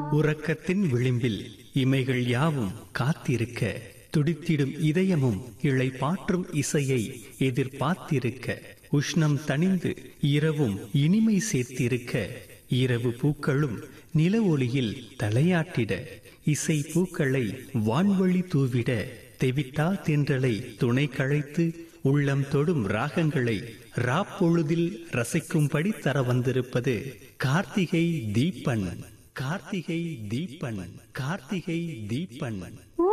உறக்கத்தின் விளிம்பில் இமைகள் யாவும் காத்திருக்க துடித்திடும் இதயமும் இழை பாற்றும் இசையை எதிர்பார்த்திருக்க உஷ்ணம் தணிந்து இரவும் இனிமை சேர்த்திருக்க இரவு பூக்களும் நில ஒளியில் தலையாட்டிட இசை பூக்களை வான்வழி தூவிட தெவிட்டா தென்றலை துணை கழைத்து உள்ளம் தொடும் ராகங்களை ராப்பொழுதில் ரசிக்கும்படி தர வந்திருப்பது கார்த்திகை தீபன் கார்த்திகை தீபன் கார்த்திகை தீபன்